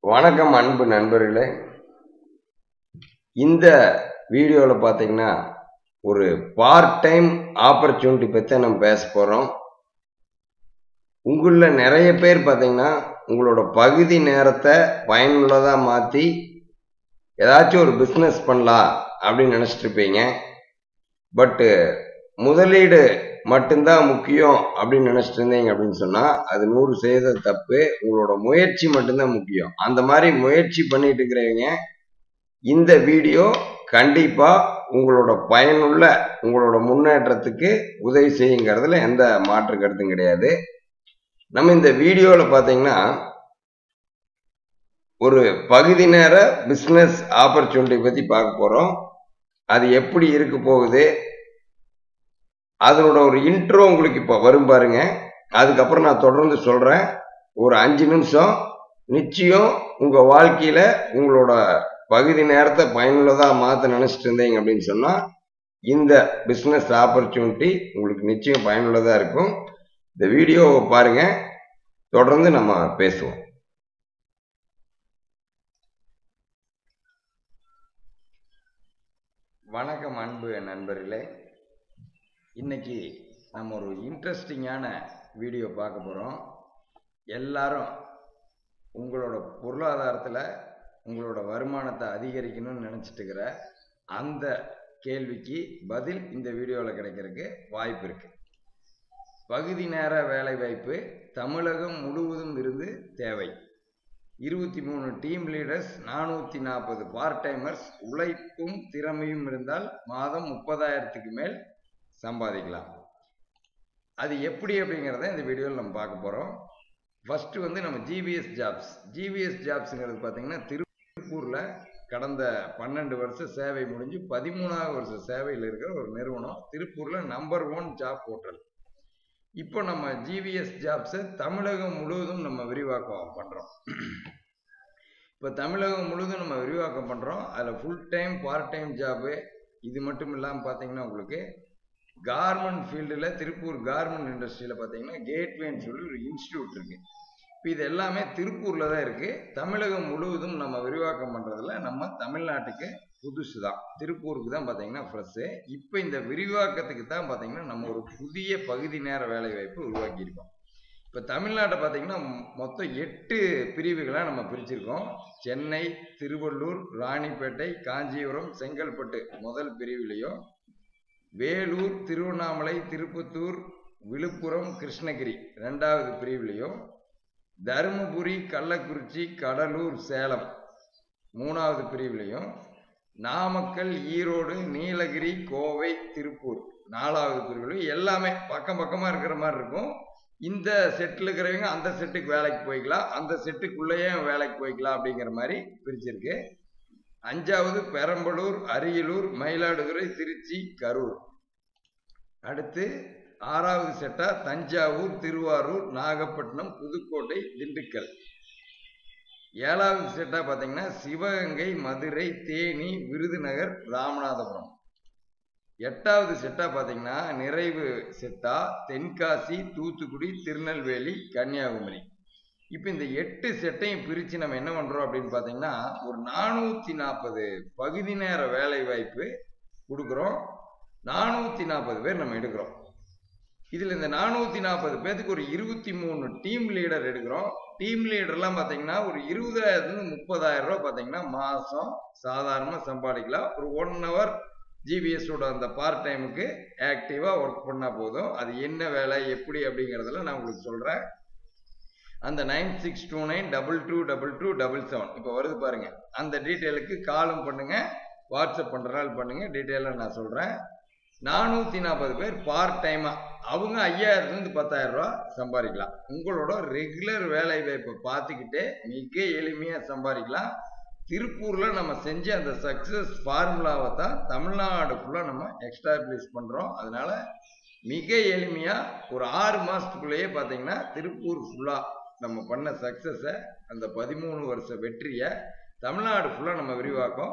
வணக்கம் அன்பு நண்பர்களே இந்த வீடியோவில் பார்த்தீங்கன்னா ஒரு பார்ட் டைம் ஆப்பர்ச்சுனிட்டி பற்றி நம்ம பேச போகிறோம் உங்களில் நிறைய பேர் பார்த்தீங்கன்னா உங்களோட பகுதி நேரத்தை பயனுள்ளதாக மாற்றி ஏதாச்சும் ஒரு பிஸ்னஸ் பண்ணலாம் அப்படின்னு நினச்சிட்டு இருப்பீங்க பட்டு முதலீடு மட்டும்தான் முக்கியம் அப்படின்னு நினச்சிட்டு இருந்தீங்க அப்படின்னு சொன்னால் அது நூறு செய்த தப்பு உங்களோட முயற்சி மட்டும்தான் முக்கியம் அந்த மாதிரி முயற்சி பண்ணிட்டு இருக்கிறவங்க இந்த வீடியோ கண்டிப்பாக உங்களோட பயனுள்ள உங்களோட முன்னேற்றத்துக்கு உதவி செய்யுங்கிறதுல எந்த மாற்று கருத்தும் கிடையாது நம்ம இந்த வீடியோவில் பார்த்தீங்கன்னா ஒரு பகுதி நேர பிஸ்னஸ் ஆப்பர்ச்சுனிட்டி பற்றி பார்க்க போகிறோம் அது எப்படி இருக்க போகுது அதனோட ஒரு இன்ட்ரோ உங்களுக்கு இப்போ வரும் பாருங்க அதுக்கப்புறம் நான் தொடர்ந்து சொல்கிறேன் ஒரு அஞ்சு நிமிஷம் நிச்சயம் உங்கள் வாழ்க்கையில் உங்களோட பகுதி நேரத்தை பயனுள்ளதாக மாற்ற நினச்சிட்டு இருந்தீங்க அப்படின்னு சொன்னால் இந்த பிஸ்னஸ் ஆப்பர்ச்சுனிட்டி உங்களுக்கு நிச்சயம் பயனுள்ளதாக இருக்கும் இந்த வீடியோவை பாருங்க தொடர்ந்து நம்ம பேசுவோம் வணக்கம் அன்பு நண்பர்களே இன்னைக்கு நம்ம ஒரு இன்ட்ரெஸ்டிங்கான வீடியோ பார்க்க போகிறோம் எல்லாரும் உங்களோட பொருளாதாரத்தில் உங்களோட வருமானத்தை அதிகரிக்கணும்னு நினச்சிட்டு இருக்கிற அந்த கேள்விக்கு பதில் இந்த வீடியோவில் கிடைக்கிறதுக்கு வாய்ப்பு இருக்குது பகுதி நேர வேலைவாய்ப்பு தமிழகம் முழுவதும் இருந்து தேவை இருபத்தி மூணு டீம் லீடர்ஸ் நானூற்றி நாற்பது பார்ட் டைமர்ஸ் உழைப்பும் திறமையும் இருந்தால் மாதம் முப்பதாயிரத்துக்கு மேல் சம்பாதிக்கலாம் அது எப்படி அப்படிங்கிறத இந்த வீடியோவில் நம்ம பார்க்க போகிறோம் ஃபஸ்ட்டு வந்து நம்ம ஜிவிஎஸ் ஜாப்ஸ் ஜிவிஎஸ் ஜாப்ஸுங்கிறது பார்த்தீங்கன்னா திருப்பூரில் கடந்த பன்னெண்டு வருஷம் சேவை முடிஞ்சு பதிமூணாவது வருஷம் சேவையில் இருக்கிற ஒரு நிறுவனம் திருப்பூரில் நம்பர் ஒன் ஜாப் போர்ட்டல் இப்போ நம்ம ஜிவிஎஸ் ஜாப்ஸை தமிழகம் முழுவதும் நம்ம விரிவாக்கம் பண்ணுறோம் இப்போ தமிழகம் முழுவதும் நம்ம விரிவாக்கம் பண்ணுறோம் அதில் full time part time job இது மட்டும் இல்லாமல் பார்த்தீங்கன்னா உங்களுக்கு கார்மெண்ட் ஃபீல்டில் திருப்பூர் கார்மெண்ட் இண்டஸ்ட்ரியில் பார்த்தீங்கன்னா கேட்வேன்னு சொல்லி ஒரு இன்ஸ்டியூட் இருக்குது இப்போ இது எல்லாமே திருப்பூரில் தான் இருக்குது தமிழகம் முழுவதும் நம்ம விரிவாக்கம் பண்ணுறதுல நம்ம தமிழ்நாட்டுக்கு புதுசு தான் திருப்பூருக்கு தான் பார்த்தீங்கன்னா ஃப்ரெஷ்ஷு இப்போ இந்த விரிவாக்கத்துக்கு தான் பார்த்தீங்கன்னா நம்ம ஒரு புதிய பகுதி நேர வேலை வாய்ப்பு உருவாக்கியிருக்கோம் இப்போ தமிழ்நாட்டை பார்த்தீங்கன்னா மொத்தம் எட்டு பிரிவுகளாக நம்ம பிரிச்சிருக்கோம் சென்னை திருவள்ளூர் ராணிப்பேட்டை காஞ்சிபுரம் செங்கல்பட்டு முதல் பிரிவுலையும் வேலூர் திருவண்ணாமலை திருப்பத்தூர் விழுப்புரம் கிருஷ்ணகிரி ரெண்டாவது பிரிவுலையும் தருமபுரி கள்ளக்குறிச்சி கடலூர் சேலம் மூணாவது பிரிவுலையும் நாமக்கல் ஈரோடு நீலகிரி கோவை திருப்பூர் நாலாவது பிரிவுலையும் எல்லாமே பக்கம் பக்கமாக இருக்கிற மாதிரி இருக்கும் இந்த செட்டில் இருக்கிறவங்க அந்த செட்டுக்கு வேலைக்கு போய்க்கலாம் அந்த செட்டுக்குள்ளேயே வேலைக்கு போய்க்கலாம் அப்படிங்கிற மாதிரி பிரிச்சிருக்கு அஞ்சாவது பெரம்பலூர் அரியலூர் மயிலாடுதுறை திருச்சி கரூர் அடுத்து ஆறாவது செட்டா தஞ்சாவூர் திருவாரூர் நாகப்பட்டினம் புதுக்கோட்டை திண்டுக்கல் ஏழாவது செட்டா பார்த்தீங்கன்னா சிவகங்கை மதுரை தேனி விருதுநகர் ராமநாதபுரம் எட்டாவது செட்டா பார்த்தீங்கன்னா நிறைவு செட்டா தென்காசி தூத்துக்குடி திருநெல்வேலி கன்னியாகுமரி இப்போ இந்த எட்டு செட்டையும் பிரித்து நம்ம என்ன பண்ணுறோம் அப்படின்னு பார்த்தீங்கன்னா ஒரு நானூற்றி நாற்பது பகுதி நேர வேலை வாய்ப்பு கொடுக்குறோம் நானூற்றி நாற்பது பேர் நம்ம எடுக்கிறோம் இதில் இந்த நானூற்றி நாற்பது பேர்த்துக்கு ஒரு இருபத்தி மூணு டீம் லீடர் எடுக்கிறோம் டீம் லீடர்லாம் பார்த்தீங்கன்னா ஒரு இருபதாயிரத்துலேருந்து முப்பதாயிரம் ரூபா பார்த்தீங்கன்னா மாதம் சாதாரணமாக சம்பாதிக்கலாம் ஒரு ஒன் ஹவர் ஜிபிஎஸோட அந்த பார்ட் டைமுக்கு ஆக்டிவாக ஒர்க் பண்ணால் போதும் அது என்ன வேலை எப்படி அப்படிங்கிறதுல நான் உங்களுக்கு சொல்கிறேன் அந்த nine six two nine double two double two double seven இப்போ வருது பாருங்க அந்த டீட்டெயிலுக்கு காலும் பண்ணுங்க வாட்ஸ்அப் பண்ணுறனால பண்ணுங்க டீட்டெயிலாக நான் சொல்கிறேன் நானூற்றி நாற்பது பேர் பார்ட் டைமாக அவங்க ஐயாயிரத்துலேருந்து பத்தாயிரம் ரூபா சம்பாதிக்கலாம் உங்களோட ரெகுலர் வேலை வாய்ப்பை பார்த்துக்கிட்டே மிக எளிமையாக சம்பாதிக்கலாம் திருப்பூரில் நம்ம செஞ்ச அந்த சக்ஸஸ் ஃபார்முலாவை தான் தமிழ்நாடு ஃபுல்லாக நம்ம எக்ஸ்டாப்ளிஷ் பண்ணுறோம் அதனால் மிக எளிமையாக ஒரு ஆறு மாதத்துக்குள்ளேயே பார்த்தீங்கன்னா திருப்பூர் ஃபுல்லாக நம்ம பண்ண சக்ஸஸை அந்த பதிமூணு வருஷ வெற்றியை தமிழ்நாடு ஃபுல்லாக நம்ம விரிவாக்கம்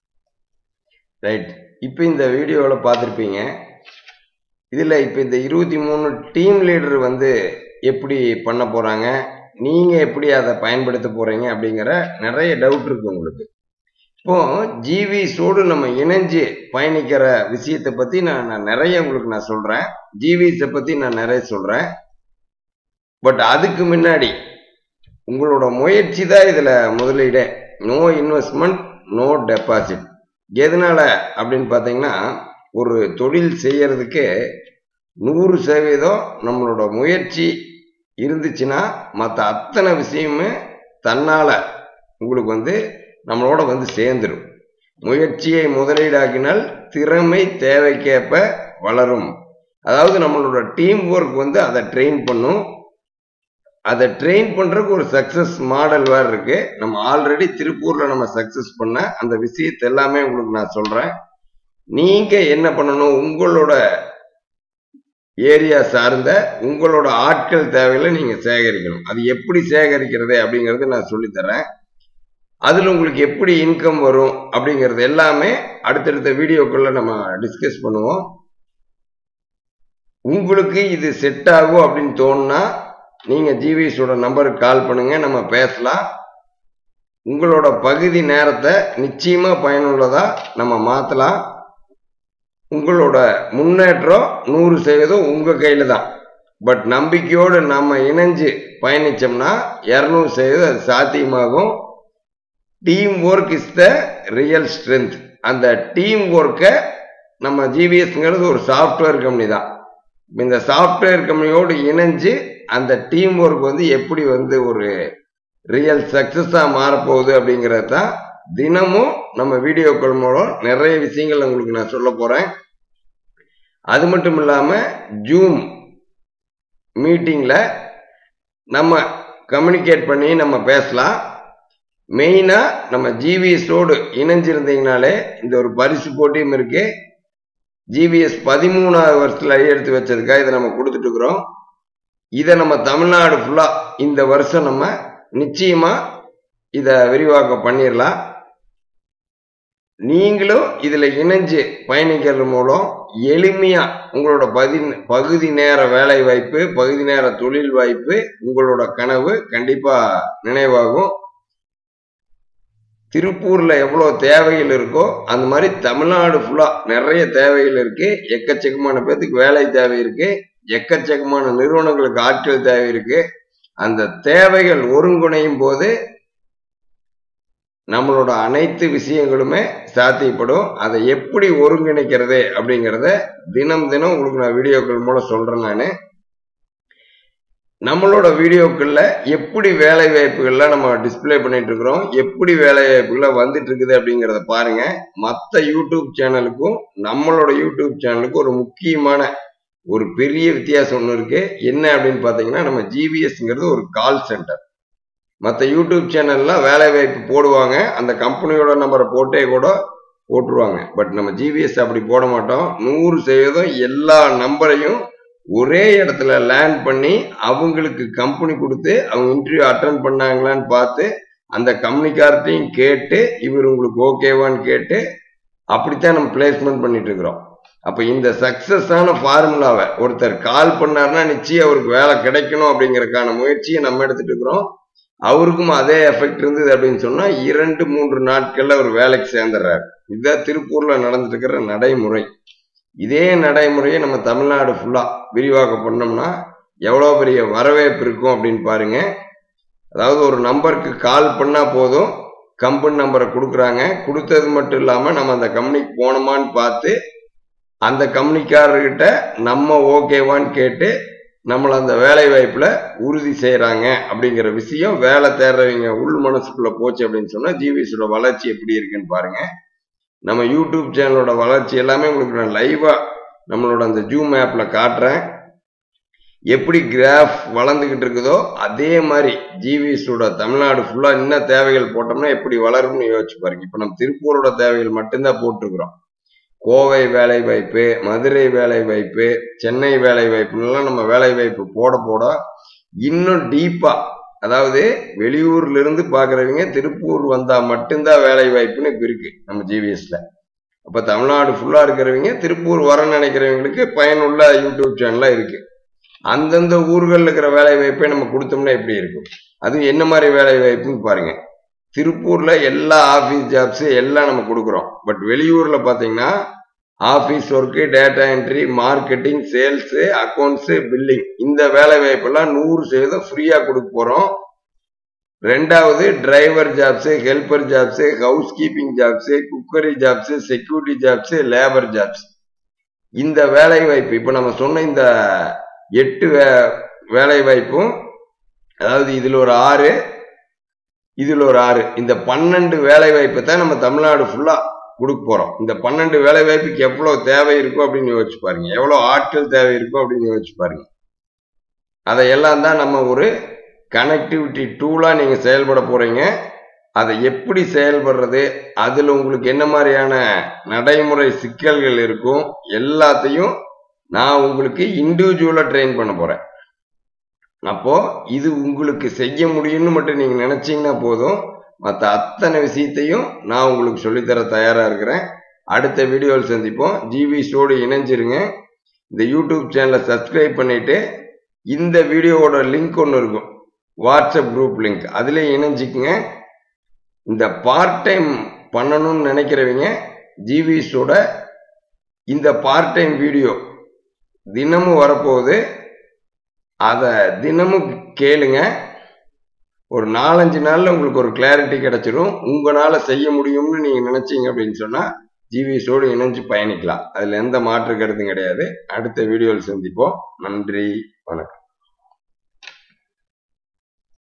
ரைட் இப்போ இந்த வீடியோவில் பார்த்துருப்பீங்க இதில் இப்போ இந்த இருபத்தி மூணு டீம் லீடர் வந்து எப்படி பண்ண போகிறாங்க நீங்க எப்படி அதை பயன்படுத்த போறீங்க அப்படிங்கிற நிறைய டவுட் இருக்கு உங்களுக்கு இப்போ ஜிவிஸோடு நம்ம இணைஞ்சு பயணிக்கிற விஷயத்தை பத்தி நான் நான் நிறைய உங்களுக்கு நான் சொல்றேன் ஜிவிஸை பத்தி நான் நிறைய சொல்றேன் பட் அதுக்கு முன்னாடி உங்களோட முயற்சி தான் இதுல முதலீடே நோ இன்வெஸ்ட்மெண்ட் நோ டெபாசிட் எதனால அப்படின்னு பார்த்தீங்கன்னா ஒரு தொழில் செய்யறதுக்கு நூறு சதவீதம் நம்மளோட முயற்சி இருந்துச்சுன்னா மற்ற அத்தனை விஷயமுமே தன்னால உங்களுக்கு வந்து நம்மளோட வந்து சேர்ந்துடும் முயற்சியை முதலீடாக்கினால் திறமை தேவைக்கேற்ப வளரும் அதாவது நம்மளோட டீம் ஒர்க் வந்து அதை ட்ரெயின் பண்ணும் அதை ட்ரெயின் பண்றதுக்கு ஒரு சக்சஸ் மாடல் வேறு இருக்கு நம்ம ஆல்ரெடி திருப்பூர்ல நம்ம சக்சஸ் பண்ண அந்த விஷயத்தை எல்லாமே உங்களுக்கு நான் சொல்றேன் நீங்க என்ன பண்ணணும் உங்களோட ஏரியா சார்ந்த உங்களோட ஆட்கள் தேவைகளை நீங்க சேகரிக்கணும் அது எப்படி சேகரிக்கிறது அப்படிங்கறது நான் சொல்லித்தரேன் அதுல உங்களுக்கு எப்படி இன்கம் வரும் அப்படிங்கிறது எல்லாமே அடுத்தடுத்த வீடியோக்குள்ள நம்ம டிஸ்கஸ் பண்ணுவோம் உங்களுக்கு இது செட் ஆகும் அப்படின்னு தோணுனா நீங்க ஜிவிஎஸோட நம்பருக்கு கால் பண்ணுங்க நம்ம பேசலாம் உங்களோட பகுதி நேரத்தை நிச்சயமா பயனுள்ளதா நம்ம மாத்தலாம் உங்களோட முன்னேற்றம் நூறு சதவீதம் உங்க கையில தான் பட் நம்பிக்கையோடு நம்ம இணைஞ்சு பயணிச்சோம்னா இரநூறு சதவீதம் அது சாத்தியமாகும் team work is the real strength அந்த டீம் ஒர்க்கை நம்ம ஜிவிஎஸ்ங்கிறது ஒரு சாஃப்ட்வேர் கம்பெனி தான் இந்த சாஃப்ட்வேர் கம்பெனியோடு இணைஞ்சு அந்த டீம் ஒர்க் வந்து எப்படி வந்து ஒரு ரியல் சக்சஸாக மாறப்போகுது அப்படிங்கிறது தான் தினமும் நம்ம வீடியோக்கள் மூலம் நிறைய விஷயங்கள் உங்களுக்கு நான் சொல்ல போகிறேன் அது மட்டும் இல்லாமல் ஜூம் மீட்டிங்கில் நம்ம கம்யூனிகேட் பண்ணி நம்ம பேசலாம் மெயினாக நம்ம ஜிவிஎஸோடு இணைஞ்சிருந்தீங்கனாலே இந்த ஒரு பரிசு போட்டியும் இருக்கு ஜிவிஎஸ் பதிமூணாவது வருஷத்தில் எடுத்து வச்சதுக்காக இதை நம்ம கொடுத்துட்டு இருக்கிறோம் இதை நம்ம தமிழ்நாடு ஃபுல்லாக இந்த வருஷம் நம்ம நிச்சயமாக இதை விரிவாக்கம் பண்ணிடலாம் நீங்களும் இதில் இணைஞ்சு பயணிக்கிறது மூலம் எளிமையாக உங்களோட பதி பகுதி நேர வேலை வாய்ப்பு பகுதி நேர தொழில் வாய்ப்பு உங்களோட கனவு கண்டிப்பாக நினைவாகும் திருப்பூர்ல எவ்வளோ தேவைகள் இருக்கோ அந்த மாதிரி தமிழ்நாடு ஃபுல்லா நிறைய தேவைகள் இருக்கு எக்கச்சக்கமான பேத்துக்கு வேலை தேவை இருக்கு எக்கச்சக்கமான நிறுவனங்களுக்கு ஆட்கள் தேவை இருக்கு அந்த தேவைகள் ஒருங்கிணையும் போது நம்மளோட அனைத்து விஷயங்களுமே சாத்தியப்படும் அதை எப்படி ஒருங்கிணைக்கிறது அப்படிங்கிறத தினம் தினம் உங்களுக்கு நான் வீடியோக்கள் மூலம் சொல்றேன் நான் நம்மளோட வீடியோக்கள்ல எப்படி வேலை வாய்ப்புகள்லாம் நம்ம டிஸ்பிளே பண்ணிட்டு இருக்கிறோம் எப்படி வேலை வாய்ப்புகள்லாம் வந்துட்டு இருக்குது அப்படிங்கிறத பாருங்க மற்ற யூடியூப் சேனலுக்கும் நம்மளோட யூடியூப் சேனலுக்கும் ஒரு முக்கியமான ஒரு பெரிய வித்தியாசம் ஒன்று இருக்கு என்ன அப்படின்னு பார்த்தீங்கன்னா நம்ம ஜிவிஎஸ்ங்கிறது ஒரு கால் சென்டர் மற்ற யூடியூப் சேனல்லாம் வேலை வாய்ப்பு போடுவாங்க அந்த கம்பெனியோட நம்பரை போட்டே கூட போட்டுருவாங்க பட் நம்ம ஜிவிஎஸ் அப்படி போட மாட்டோம் நூறு சதவீதம் எல்லா நம்பரையும் ஒரே இடத்துல லேண்ட் பண்ணி அவங்களுக்கு கம்பெனி கொடுத்து அவங்க இன்டர்வியூ அட்டன் பண்ணாங்களான்னு பார்த்து அந்த கம்பெனிக்கார்ட்டையும் கேட்டு இவர் உங்களுக்கு ஓகேவான்னு கேட்டு அப்படித்தான் நம்ம பிளேஸ்மெண்ட் பண்ணிட்டு இருக்கிறோம் அப்ப இந்த சக்சஸான ஃபார்முலாவை ஒருத்தர் கால் பண்ணாருன்னா நிச்சயம் அவருக்கு வேலை கிடைக்கணும் அப்படிங்கறதுக்கான முயற்சியை நம்ம எடுத்துட்டு இருக்கிறோம் அவருக்கும் அதே எஃபெக்ட் இருந்தது அப்படின்னு சொன்னா இரண்டு மூன்று நாட்கள்ல அவர் வேலைக்கு சேர்ந்துடுறாரு இதுதான் திருப்பூர்ல நடந்துட்டு இருக்கிற நடைமுறை இதே நடைமுறையை நம்ம தமிழ்நாடு ஃபுல்லா விரிவாக்கம் பண்ணோம்னா எவ்வளோ பெரிய வரவேற்பு இருக்கும் அப்படின்னு பாருங்க அதாவது ஒரு நம்பருக்கு கால் பண்ணா போதும் கம்பெனி நம்பரை கொடுக்குறாங்க கொடுத்தது மட்டும் இல்லாமல் நம்ம அந்த கம்பெனிக்கு போனோமான்னு பார்த்து அந்த கம்பெனிக்காரர்கிட்ட நம்ம ஓகேவான்னு கேட்டு நம்மளை அந்த வேலை வாய்ப்புல உறுதி செய்யறாங்க அப்படிங்கிற விஷயம் வேலை தேடுறவங்க உள் மனசுக்குள்ள போச்சு அப்படின்னு சொன்னா ஜிவிஎஸோட வளர்ச்சி எப்படி இருக்குன்னு பாருங்க நம்ம யூடியூப் சேனலோட வளர்ச்சி எல்லாமே உங்களுக்கு நான் லைவா நம்மளோட அந்த ஜூம் ஆப்ல காட்டுறேன் எப்படி கிராஃப் வளர்ந்துகிட்டு இருக்குதோ அதே மாதிரி ஜிவிஎஸோட தமிழ்நாடு ஃபுல்லா இன்னும் தேவைகள் போட்டோம்னா எப்படி வளரும்னு யோசிச்சு பாருங்க இப்ப நம்ம திருப்பூரோட தேவைகள் மட்டும்தான் போட்டிருக்கிறோம் கோவை வேலை வாய்ப்பு மதுரை வேலை வாய்ப்பு சென்னை வேலை வாய்ப்புலாம் நம்ம வேலை வாய்ப்பு போட போட இன்னும் டீப்பா அதாவது வெளியூர்ல இருந்து பாக்குறவங்க திருப்பூர் வந்தா மட்டும்தான் வேலை வாய்ப்புன்னு இப்ப இருக்கு நம்ம ஜிவிஎஸ்ல அப்ப தமிழ்நாடு ஃபுல்லா இருக்கிறவங்க திருப்பூர் வர நினைக்கிறவங்களுக்கு பயனுள்ள யூடியூப் சேனலா இருக்கு அந்தந்த ஊர்களில் இருக்கிற வேலை வாய்ப்பை நம்ம கொடுத்தோம்னா எப்படி இருக்கும் அது என்ன மாதிரி வேலை வாய்ப்புன்னு பாருங்க திருப்பூர்ல எல்லா ஆஃபீஸ் ஜாப்ஸ் எல்லாம் நம்ம கொடுக்குறோம் பட் வெளியூர்ல பாத்தீங்கன்னா office work data entry marketing sales accounts billing இந்த வேலை வாய்ப்பெல்லாம் நூறு சதவீதம் ஃப்ரீயா கொடுக்க போறோம் ரெண்டாவது driver jobs helper jobs housekeeping jobs cookery jobs security jobs labour jobs இந்த வேலை வாய்ப்பு இப்போ நம்ம சொன்ன இந்த எட்டு வே வேலை வாய்ப்பும் அதாவது இதுல ஒரு ஆறு இதுல ஒரு ஆறு இந்த பன்னெண்டு வேலை வாய்ப்பை தான் நம்ம தமிழ்நாடு ஃபுல்லா கொடுக்க போறோம் இந்த பன்னெண்டு வேலை வாய்ப்புக்கு எவ்வளவு தேவை இருக்கும் அப்படின்னு யோசிச்சு பாருங்க எவ்வளவு ஆட்கள் தேவை இருக்கும் அப்படின்னு யோசிச்சு பாருங்க அதையெல்லாம் தான் நம்ம ஒரு கனெக்டிவிட்டி டூலா நீங்க செயல்பட போறீங்க அதை எப்படி செயல்படுறது அதுல உங்களுக்கு என்ன மாதிரியான நடைமுறை சிக்கல்கள் இருக்கும் எல்லாத்தையும் நான் உங்களுக்கு இண்டிவிஜுவலா ட்ரெயின் பண்ண போறேன் அப்போ இது உங்களுக்கு செய்ய முடியும்னு மட்டும் நீங்க நினைச்சீங்கன்னா போதும் மற்ற அத்தனை விஷயத்தையும் நான் உங்களுக்கு சொல்லித்தர தயாரா இருக்கிறேன் அடுத்த வீடியோவில் சந்திப்போம் ஜிவி ஷோடு இணைஞ்சிருங்க இந்த யூடியூப் சேனலை சப்ஸ்கிரைப் பண்ணிட்டு இந்த வீடியோவோட லிங்க் ஒன்று இருக்கும் வாட்ஸ்அப் குரூப் லிங்க் அதில் இணைஞ்சிக்குங்க இந்த பார்ட் டைம் பண்ணணும்னு நினைக்கிறவங்க ஜிவிஸோட இந்த பார்ட் டைம் வீடியோ தினமும் வரப்போகுது அதை தினமும் கேளுங்க ஒரு நாலஞ்சு நாள்ல உங்களுக்கு ஒரு கிளாரிட்டி கிடைச்சிரும் உங்களால செய்ய முடியும்னு நீங்க நினைச்சீங்க அப்படின்னு சொன்னா ஜிவிஸோடு இணைஞ்சு பயணிக்கலாம் அதுல எந்த மாற்று கருத்தும் கிடையாது அடுத்த வீடியோவில் சந்திப்போம் நன்றி வணக்கம்